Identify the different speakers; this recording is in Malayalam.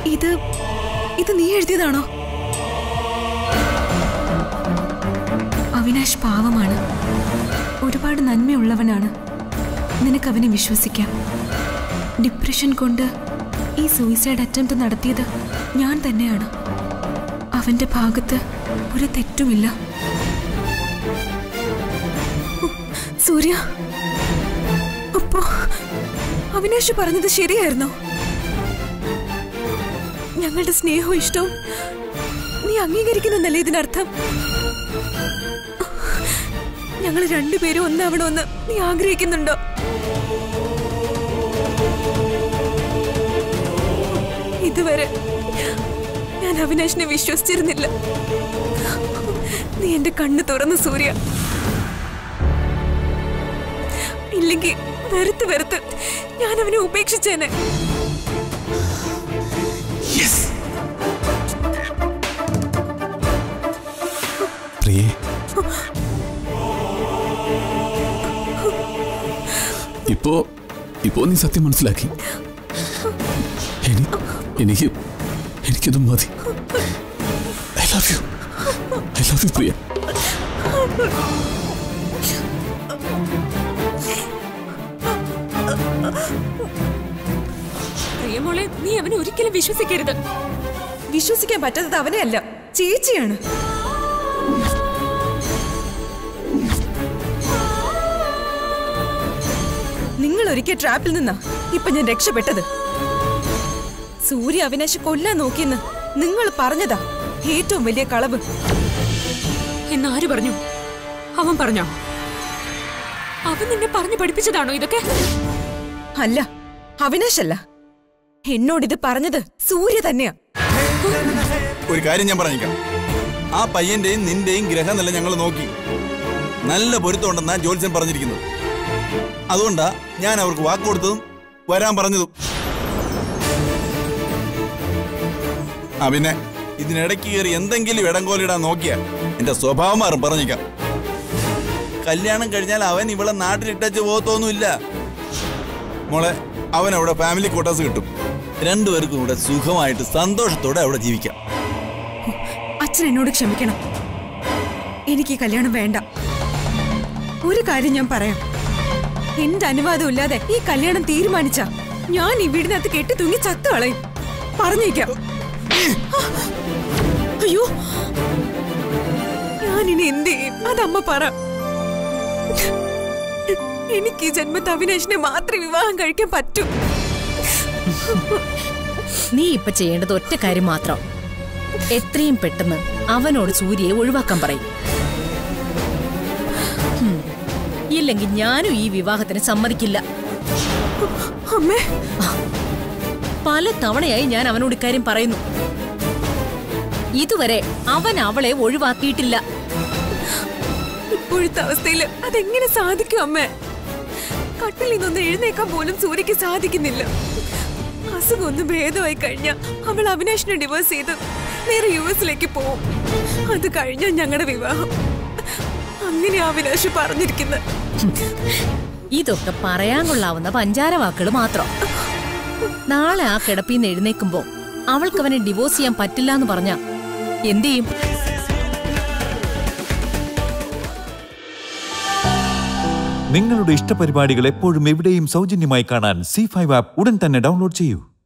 Speaker 1: ഇത് ഇത് നീ എഴുതിയതാണോ അവിനാശ് പാവമാണ് ഒരുപാട് നന്മയുള്ളവനാണ് നിനക്ക് അവനെ വിശ്വസിക്കാം ഡിപ്രഷൻ കൊണ്ട് ഈ സൂയിസൈഡ് അറ്റംപ്റ്റ് നടത്തിയത് ഞാൻ തന്നെയാണ് അവന്റെ ഭാഗത്ത് ഒരു തെറ്റുമില്ല ഉ, സൂര്യ അപ്പോ അവിനാശ് പറഞ്ഞത് ശരിയായിരുന്നോ ഞങ്ങളുടെ സ്നേഹവും ഇഷ്ടവും നീ അംഗീകരിക്കുന്നെന്നല്ലേ ഇതിനർത്ഥം ഞങ്ങൾ രണ്ടുപേരും ഒന്നാവണമെന്ന് നീ ആഗ്രഹിക്കുന്നുണ്ടോ ഇതുവരെ ഞാൻ അവിനാശിനെ വിശ്വസിച്ചിരുന്നില്ല നീ എന്റെ കണ്ണ് തുറന്ന് സൂര്യ ഇല്ലെങ്കിൽ വെറുത്ത് വെറുത്ത് ഞാൻ അവനെ ഉപേക്ഷിച്ചേനെ
Speaker 2: പ്രിയേ ഇപ്പോ ഇപ്പോ നീ സത്യം മനസ്സിലാക്കി എനി- എനിക്ക് എനിക്കത് മതി I love you I love you Priya
Speaker 1: പ്രിയമോളെ നീ അവനെ ഒരിക്കലും വിശ്വസിക്കരുത് വിശ്വസിക്കാൻ പറ്റാത്തത് അവനെയല്ല ചേച്ചിയാണ് നിങ്ങൾ ഒരിക്കൽ ട്രാപ്പിൽ നിന്നാ ഇപ്പൊ ഞാൻ രക്ഷപ്പെട്ടത് സൂര്യ അവിനാശ് കൊല്ലാൻ നോക്കിയെന്ന് നിങ്ങൾ പറഞ്ഞതാ ഏറ്റവും വലിയ കളവ്
Speaker 3: എന്നാര് പറഞ്ഞു അവൻ പറഞ്ഞോ അവൻ നിന്നെ പറഞ്ഞു പഠിപ്പിച്ചതാണോ ഇതൊക്കെ
Speaker 1: അല്ല അവിനാശല്ല എന്നോടിത് പറഞ്ഞത് സൂര്യ തന്നെയാ
Speaker 4: ഒരു കാര്യം ഞാൻ പറഞ്ഞേക്കാം ആ പയ്യന്റെയും നിന്റെയും ഗ്രഹനില ഞങ്ങൾ നോക്കി നല്ല പൊരുത്തമുണ്ടെന്നാ ജോത്സ്യൻ പറഞ്ഞിരിക്കുന്നത് അതുകൊണ്ടാ ഞാൻ അവർക്ക് വാക്ക് കൊടുത്തതും വരാൻ പറഞ്ഞതും ആ പിന്നെ ഇതിനിടയ്ക്ക് കയറി എന്തെങ്കിലും ഇടങ്കോലിടാൻ നോക്കിയാ എന്റെ സ്വഭാവം മാറും പറഞ്ഞേക്കാം കല്യാണം കഴിഞ്ഞാൽ അവൻ ഇവിടെ നാട്ടിലിട്ടച്ച് പോകത്തൊന്നുമില്ല മോളെ അവൻ അവിടെ ഫാമിലി ക്വാർട്ടേഴ്സ് കിട്ടും രണ്ടുപേർക്കും ഇവിടെ സുഖമായിട്ട് സന്തോഷത്തോടെ അവിടെ ജീവിക്കാം
Speaker 1: അച്ഛൻ എന്നോട് ക്ഷമിക്കണം എനിക്ക് ഈ കല്യാണം വേണ്ട ഒരു കാര്യം ഞാൻ പറയാം എന്റെ അനുവാദം ഇല്ലാതെ ഈ കല്യാണം തീരുമാനിച്ച ഞാൻ ഈ വീടിനകത്ത് കെട്ടി തൂങ്ങി ചത്തു കളയും പറഞ്ഞേക്കാം അയ്യോ ഞാൻ ഇനി എന്ത് ചെയ്യും അതമ്മ പറ എനിക്ക് ഈ ജന്മത്ത് അവിനാശിനെ മാത്രമേ വിവാഹം കഴിക്കാൻ പറ്റൂ
Speaker 5: നീ ഇപ്പൊ ചെയ്യേണ്ടത് ഒറ്റ കാര്യം മാത്രം എത്രയും പെട്ടെന്ന് അവനോട് സൂര്യയെ ഒഴിവാക്കാൻ പറയും ഹും. ഇല്ലെങ്കിൽ ഞാനും ഈ വിവാഹത്തിന് സമ്മതിക്കില്ല
Speaker 1: അമ്മേ
Speaker 5: പല തവണയായി ഞാൻ അവനോട് ഇക്കാര്യം പറയുന്നു ഇതുവരെ അവൻ അവളെ ഒഴിവാക്കിയിട്ടില്ല
Speaker 1: ഇപ്പോഴത്തെ അവസ്ഥയിൽ അതെങ്ങനെ സാധിക്കും അമ്മേ കട്ടിൽ നിന്നൊന്ന് എഴുന്നേക്കാൻ പോലും സൂര്യക്ക് സാധിക്കുന്നില്ല അസുഖം ഒന്ന് ഭേദമായി കഴിഞ്ഞ അവൾ അവിനാശിനെ ഡിവോഴ്സ് ചെയ്ത് നേരെ യു എസിലേക്ക് പോവും അത് കഴിഞ്ഞ ഞങ്ങളുടെ വിവാഹം അങ്ങനെ അവിനാശ് പറഞ്ഞിരിക്കുന്നത്
Speaker 5: ഇതൊക്കെ പറയാൻ കൊള്ളാവുന്ന പഞ്ചാര വാക്കുകൾ മാത്രം നാളെ ആ കിടപ്പിൽ നിന്ന് എഴുന്നേക്കുമ്പോ അവൾക്ക് അവനെ ഡിവോഴ്സ് ചെയ്യാൻ പറ്റില്ല എന്ന് പറഞ്ഞ എന്ത് ചെയ്യും
Speaker 6: നിങ്ങളുടെ ഇഷ്ടപരിപാടികൾ എപ്പോഴും എവിടെയും സൗജന്യമായി കാണാൻ സി ഫൈവ് ആപ്പ് ഉടൻ തന്നെ ഡൗൺലോഡ് ചെയ്യൂ